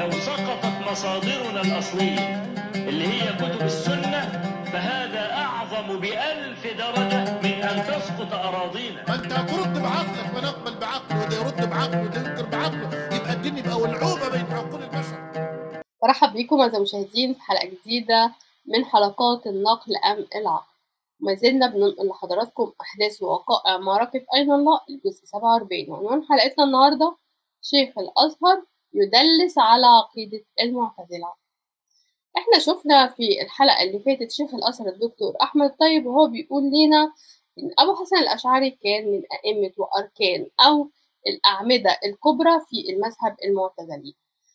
لو سقطت مصادرنا الأصلية اللي هي كتب السنة فهذا أعظم بألف درجة من أن تسقط أراضينا ما انت هترد بعقلك ما نقبل بعقله وده يرد بعقله وده ينكر بعقله يبقى الدين يبقى ولعوبه بين عقول البشر برحب بيكم أعزائي المشاهدين في حلقة جديدة من حلقات النقل أم العقل وما زلنا بننقل لحضراتكم أحداث ووقائع معركة أين الله الجزء 47 وعنوان حلقتنا النهاردة شيخ الأزهر يدلس على عقيدة المعتزلة احنا شفنا في الحلقة اللي فاتت شيخ الأزهر الدكتور أحمد طيب وهو بيقول لنا إن أبو حسن الأشعري كان من أئمة وأركان أو الأعمدة الكبرى في المذهب المعتزلي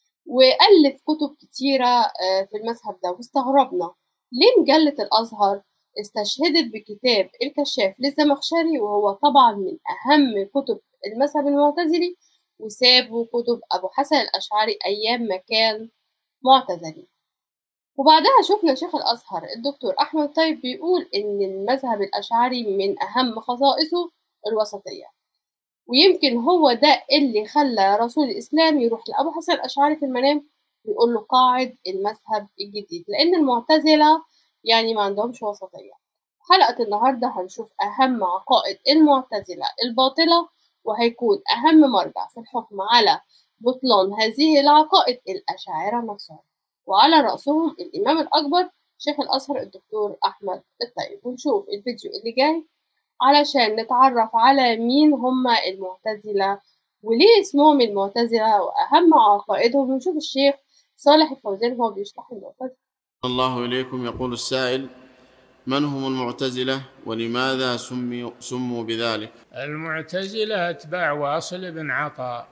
وألف كتب كتيرة في المذهب ده واستغربنا ليه مجلة الأزهر استشهدت بكتاب الكشاف للزمخشري وهو طبعا من أهم كتب المذهب المعتزلي وسابوا كتب أبو حسن الأشعري أيام ما كان معتزلي وبعدها شفنا شيخ الأزهر الدكتور أحمد طيب بيقول إن المذهب الأشعري من أهم خصائصه الوسطية ويمكن هو ده اللي خلى رسول الإسلام يروح لأبو حسن الأشعري في المنام ويقول له قاعد المذهب الجديد لأن المعتزلة يعني ما عندهمش وسطية حلقة النهاردة هنشوف أهم عقائد المعتزلة الباطلة وهيكون أهم مرجع في الحكم على بطلان هذه العقائد الأشاعرة نفسهم وعلى رأسهم الإمام الأكبر شيخ الأزهر الدكتور أحمد الطيب ونشوف الفيديو اللي جاي علشان نتعرف على مين هم المعتزلة وليه اسمهم المعتزلة وأهم عقائدهم ونشوف الشيخ صالح الفوزان هو بيشرح المعتزلة الله إليكم يقول السائل من هم المعتزلة ولماذا سموا, سموا بذلك المعتزلة أتباع واصل بن عطاء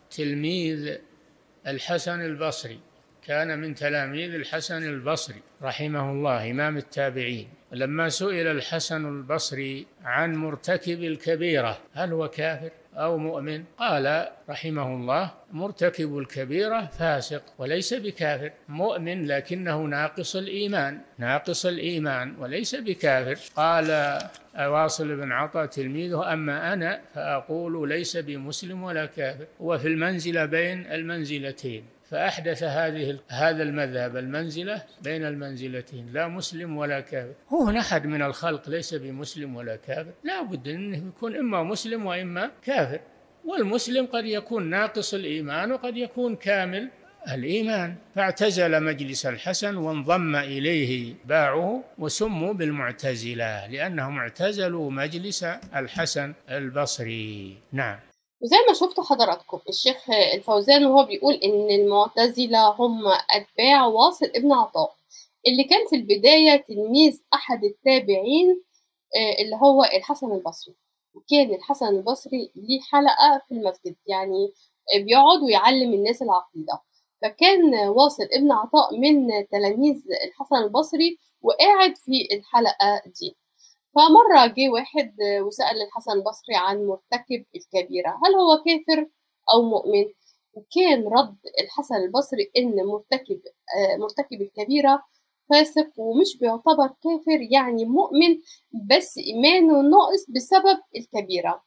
تلميذ الحسن البصري كان من تلاميذ الحسن البصري رحمه الله إمام التابعين لما سئل الحسن البصري عن مرتكب الكبيرة هل هو كافر أو مؤمن قال رحمه الله مرتكب الكبيرة فاسق وليس بكافر مؤمن لكنه ناقص الإيمان ناقص الإيمان وليس بكافر قال واصل بن عطاء تلميذه أما أنا فأقول ليس بمسلم ولا كافر هو في المنزلة بين المنزلتين فأحدث هذه هذا المذهب المنزلة بين المنزلتين لا مسلم ولا كافر هو أحد من الخلق ليس بمسلم ولا كافر لا بد أنه يكون إما مسلم وإما كافر والمسلم قد يكون ناقص الإيمان وقد يكون كامل الإيمان فاعتزل مجلس الحسن وانضم إليه باعه وسموا بالمعتزلة لأنهم اعتزلوا مجلس الحسن البصري نعم وزي ما شفتوا حضراتكم الشيخ الفوزان وهو بيقول إن المعتزلة هم أتباع واصل ابن عطاء اللي كان في البداية تلميذ أحد التابعين اللي هو الحسن البصري وكان الحسن البصري ليه حلقة في المسجد يعني بيقعد ويعلم الناس العقيدة فكان واصل ابن عطاء من تلاميذ الحسن البصري وقاعد في الحلقة دي فمرة جه واحد وسأل الحسن البصري عن مرتكب الكبيرة هل هو كافر أو مؤمن وكان رد الحسن البصري إن مرتكب مرتكب الكبيرة فاسق ومش بيعتبر كافر يعني مؤمن بس إيمانه ناقص بسبب الكبيرة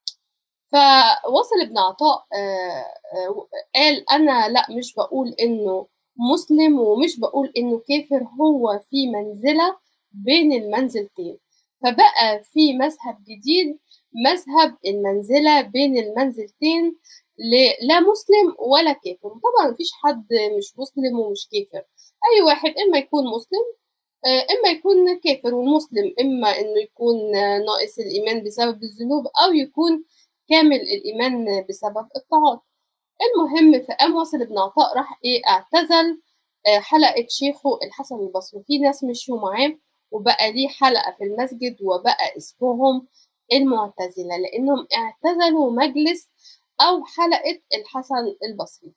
فوصل ابن عطاء قال أنا لا مش بقول إنه مسلم ومش بقول إنه كافر هو في منزلة بين المنزلتين فبقى في مذهب جديد مذهب المنزلة بين المنزلتين لا مسلم ولا كافر وطبعا مفيش حد مش مسلم ومش كافر أي واحد إما يكون مسلم إما يكون كافر والمسلم إما إنه يكون ناقص الإيمان بسبب الذنوب أو يكون كامل الإيمان بسبب الطاعات المهم فقام واصل ابن عطاء راح إيه اعتزل حلقة شيخه الحسن البصري في ناس مشوا معاه وبقى ليه حلقة في المسجد وبقى اسمهم المعتزلة لأنهم اعتزلوا مجلس أو حلقة الحسن البصري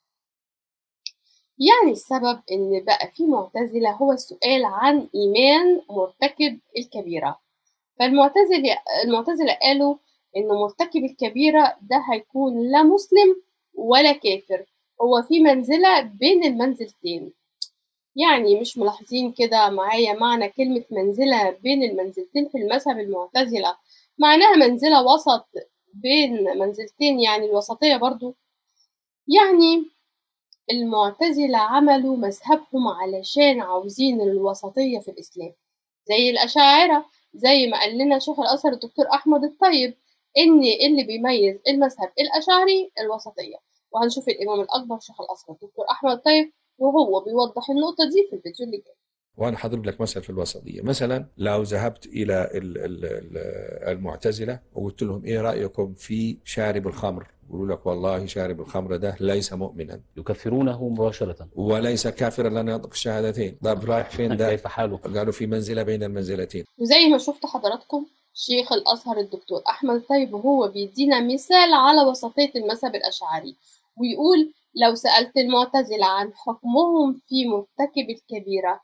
يعني السبب إن بقى في معتزلة هو السؤال عن إيمان مرتكب الكبيرة فالمعتزلة المعتزلة قالوا إن مرتكب الكبيرة ده هيكون لا مسلم ولا كافر هو في منزلة بين المنزلتين يعني مش ملاحظين كده معايا معنى كلمة منزلة بين المنزلتين في المذهب المعتزلة معناها منزلة وسط بين منزلتين يعني الوسطية برضو يعني المعتزلة عملوا مذهبهم علشان عاوزين الوسطية في الإسلام زي الأشاعرة زي ما قال لنا شيخ الأزهر الدكتور أحمد الطيب إن اللي بيميز المذهب الأشعري الوسطية وهنشوف الإمام الأكبر شيخ الأزهر الدكتور أحمد الطيب وهو بيوضح النقطة دي في الفيديو اللي جاي وانا حضرب لك مثل في الوسطيه مثلا لو ذهبت الى ال- ال- ال- المعتزله وقلت لهم ايه رايكم في شارب الخمر يقولوا لك والله شارب الخمر ده ليس مؤمنا يكفرونه مباشرة وليس كافرا لن ينطق الشهادتين طب رايح فين ده كيف حاله قالوا في منزله بين المنزلتين وزي ما شفت حضراتكم شيخ الأزهر الدكتور أحمد الطيب وهو بيدينا مثال على وسطية المذهب الأشعري ويقول لو سألت المعتزلة عن حكمهم في مرتكب الكبيرة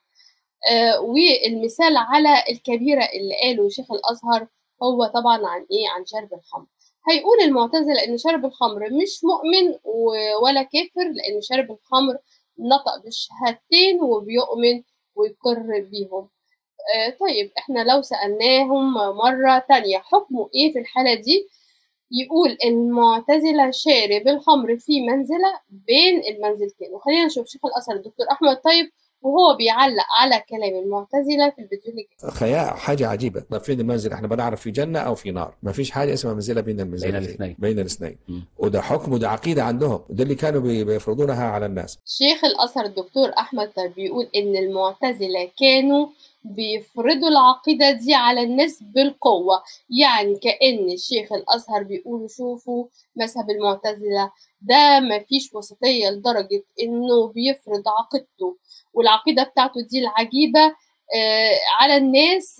آه والمثال على الكبيرة اللي قاله شيخ الأزهر هو طبعا عن إيه عن شرب الخمر هيقول المعتزلة إن شرب الخمر مش مؤمن و- ولا كافر لأن شرب الخمر نطق بالشهادتين وبيؤمن ويقر بيهم آه، طيب احنا لو سألناهم مرة تانية حكمه ايه في الحالة دي يقول المعتزلة شارب الخمر في منزلة بين المنزلتين وخلينا نشوف شيخ الأزهر الدكتور أحمد طيب وهو بيعلق على كلام المعتزلة في الفيديو اللي جاي خيال حاجه عجيبه طب فين المنزل احنا بنعرف في جنه او في نار ما فيش حاجه اسمها منزله بين المنزلتين بين الاثنين. بين الاثنين مم. وده حكم وده عقيده عندهم وده اللي كانوا بي- بيفرضونها على الناس شيخ الأزهر الدكتور أحمد طيب بيقول إن المعتزلة كانوا بيفرضوا العقيدة دي على الناس بالقوة يعني كأن الشيخ الأزهر بيقولوا شوفوا مذهب المعتزلة ده مفيش وسطية لدرجة إنه بيفرض عقيدته والعقيدة بتاعته دي العجيبة آه، على الناس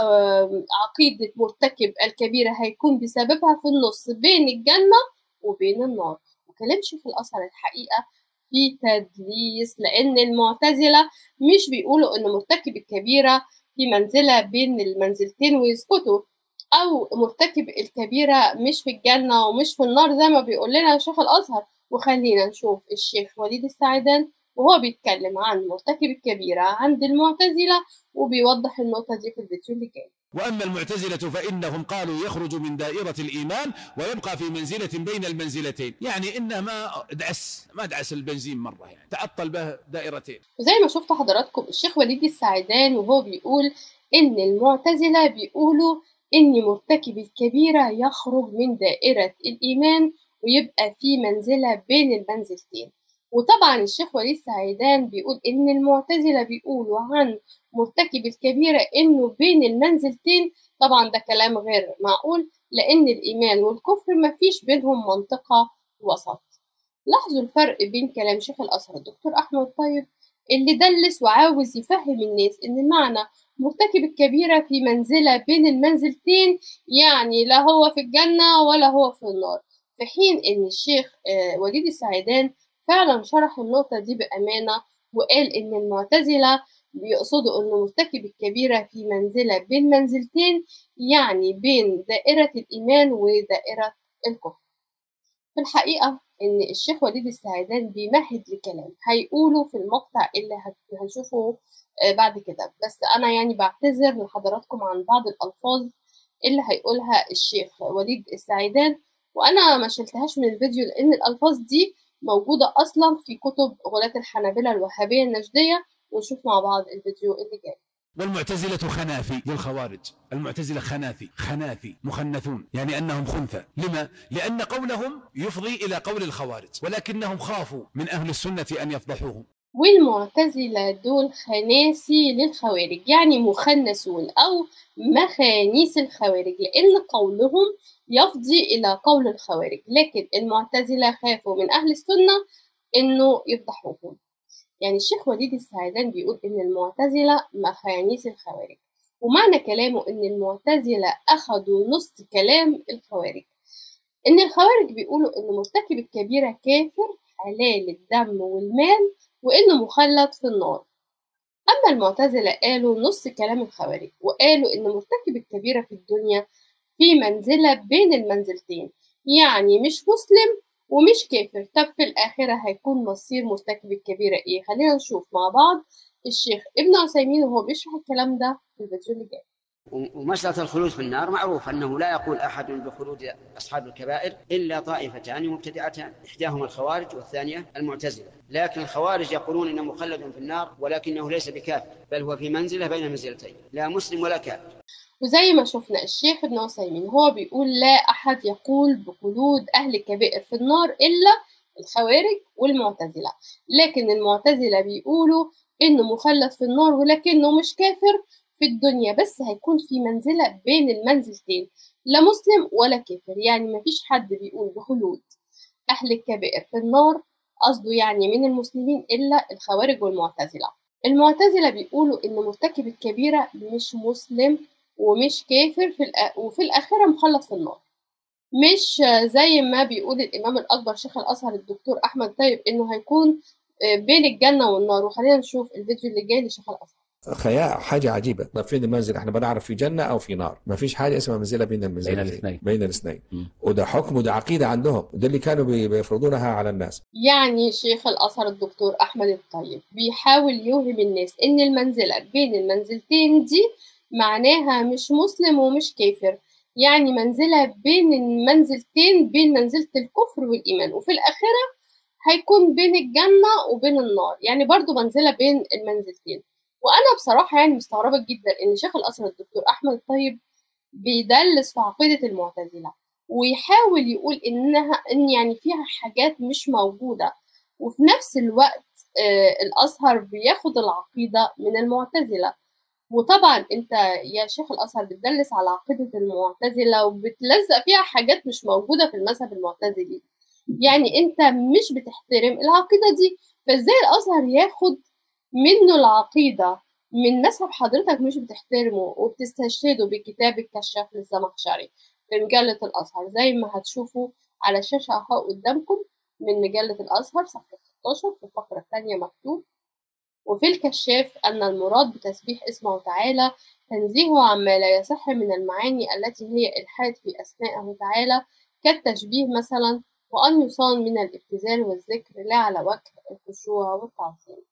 آه، عقيدة مرتكب الكبيرة هيكون بسببها في النص بين الجنة وبين النار وكلام شيخ الأزهر الحقيقة في تدليس لأن المعتزلة مش بيقولوا إن مرتكب الكبيرة في منزلة بين المنزلتين ويسكتوا أو مرتكب الكبيرة مش في الجنة ومش في النار زي ما بيقول لنا شيخ الأزهر وخلينا نشوف الشيخ وليد السعدان وهو بيتكلم عن مرتكب الكبيرة عند المعتزلة وبيوضح النقطة دي في الفيديو اللي جاي وأما المعتزلة فإنهم قالوا يخرج من دائرة الإيمان ويبقى في منزلة بين المنزلتين يعني إنه ما دعس ما دعس البنزين مرة يعني تعطل به دائرتين وزي ما شفتوا حضراتكم الشيخ وليد السعدان وهو بيقول إن المعتزلة بيقولوا إن مرتكب الكبيرة يخرج من دائرة الإيمان ويبقى في منزلة بين المنزلتين وطبعا الشيخ وليد السعيدان بيقول إن المعتزلة بيقولوا عن مرتكب الكبيرة إنه بين المنزلتين طبعا ده كلام غير معقول لأن الإيمان والكفر مفيش بينهم منطقة وسط لاحظوا الفرق بين كلام شيخ الأزهر الدكتور أحمد طيب اللي دلس وعاوز يفهم الناس إن معنى مرتكب الكبيرة في منزلة بين المنزلتين يعني لا هو في الجنة ولا هو في النار في حين إن الشيخ آه، وليد السعيدان فعلا شرح النقطة دي بأمانة وقال إن المعتزلة بيقصدوا إن مرتكب الكبيرة في منزلة بين منزلتين يعني بين دائرة الإيمان ودائرة الكفر في الحقيقة إن الشيخ وليد السعيدان بيمهد لكلام هيقوله في المقطع اللي هت- هنشوفه آه، بعد كده بس أنا يعني بعتذر لحضراتكم عن بعض الألفاظ اللي هيقولها الشيخ وليد السعيدان وأنا ما شلتهاش من الفيديو لأن الألفاظ دي موجودة أصلا في كتب غلاة الحنابلة الوهابية النجدية ونشوف مع بعض الفيديو اللي جاي والمعتزلة خناثي للخوارج المعتزلة خناثي خناثي مخنثون يعني أنهم خنثى لما؟ لأن قولهم يفضي إلى قول الخوارج ولكنهم خافوا من أهل السنة أن يفضحوهم والمعتزلة دول خناسي للخوارج يعني مخنثون أو مخانيس الخوارج لأن قولهم يفضي إلى قول الخوارج لكن المعتزلة خافوا من أهل السنة إنه يفضحوهم يعني الشيخ وليد السعدان بيقول إن المعتزلة مخانيس الخوارج ومعنى كلامه إن المعتزلة أخدوا نص كلام الخوارج إن الخوارج بيقولوا إن مرتكب الكبيرة كافر حلال الدم والمال وإنه مخلد في النار أما المعتزلة قالوا نص كلام الخوارج وقالوا إن مرتكب الكبيرة في الدنيا في منزلة بين المنزلتين يعني مش مسلم ومش كافر طب في الآخرة هيكون مصير مرتكب الكبيرة إيه خلينا نشوف مع بعض الشيخ ابن عثيمين وهو بيشرح الكلام ده في الفيديو اللي جاي ومسألة الخلود في النار معروف أنه لا يقول أحد بخلود أصحاب الكبائر إلا طائفتان مبتدعتان إحداهما الخوارج والثانية المعتزلة لكن الخوارج يقولون إنه مخلد في النار ولكنه ليس بكافر بل هو في منزلة بين منزلتين لا مسلم ولا كافر وزي ما شفنا الشيخ ابن عثيمين هو بيقول لا أحد يقول بخلود أهل الكبائر في النار إلا الخوارج والمعتزلة لكن المعتزلة بيقولوا إنه مخلد في النار ولكنه مش كافر في الدنيا بس هيكون في منزلة بين المنزلتين لا مسلم ولا كافر يعني مفيش حد بيقول بخلود أهل الكبائر في النار قصده يعني من المسلمين إلا الخوارج والمعتزلة المعتزلة بيقولوا إن مرتكب الكبيرة مش مسلم ومش كافر في الأ... وفي الآخرة مخلد في النار مش زي ما بيقول الإمام الأكبر شيخ الأزهر الدكتور أحمد طيب إنه هيكون بين الجنة والنار وخلينا نشوف الفيديو اللي جاي لشيخ الأزهر خيال حاجة عجيبة طب فين المنزل احنا بنعرف في جنة او في نار ما فيش حاجة اسمها منزلة بين المنزلتين بين الاثنين. بين الاثنين مم. وده حكم وده عقيدة عندهم وده اللي كانوا بي- بيفرضونها على الناس يعني شيخ الأزهر الدكتور أحمد الطيب بيحاول يوهم الناس إن المنزلة بين المنزلتين دي معناها مش مسلم ومش كافر يعني منزلة بين المنزلتين بين منزلة الكفر والإيمان وفي الآخرة هيكون بين الجنة وبين النار يعني برضو منزلة بين المنزلتين وأنا بصراحة يعني مستغربة جدا إن شيخ الأزهر الدكتور أحمد الطيب بيدلس في عقيدة المعتزلة ويحاول يقول إنها إن يعني فيها حاجات مش موجودة وفي نفس الوقت آه الأزهر بياخد العقيدة من المعتزلة وطبعا انت يا شيخ الازهر بتدلس على عقيده المعتزله وبتلزق فيها حاجات مش موجوده في المذهب المعتزلي يعني انت مش بتحترم العقيده دي فازاي الازهر ياخد منه العقيده من مذهب حضرتك مش بتحترمه وبتستشهده بكتاب الكشاف للزمخشري في مجله الازهر زي ما هتشوفوا على الشاشه اهو قدامكم من مجله الازهر صفحه 16 في الفقره الثانيه مكتوب وفي الكشاف أن المراد بتسبيح اسمه تعالى تنزيهه عما لا يصح من المعاني التي هي إلحاد في أسمائه تعالى كالتشبيه مثلا وأن يصان من الابتذال والذكر لا على وجه الخشوع والتعظيم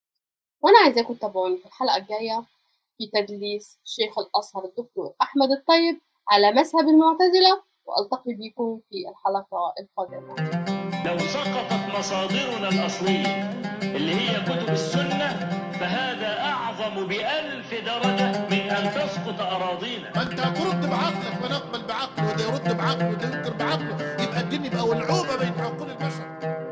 وأنا عايزاكم تتابعوني في الحلقة الجاية في تدليس شيخ الأزهر الدكتور أحمد الطيب على مذهب المعتزلة وألتقي بكم في الحلقة القادمة لو سقطت مصادرنا الأصلية اللي هي كتب السنة فهذا أعظم بألف درجة من أن تسقط أراضينا ما انت هترد بعقلك ونقبل بعقله وده يرد بعقله وده ينكر بعقله يبقى الدين يبقى ولعوبه بين عقول البشر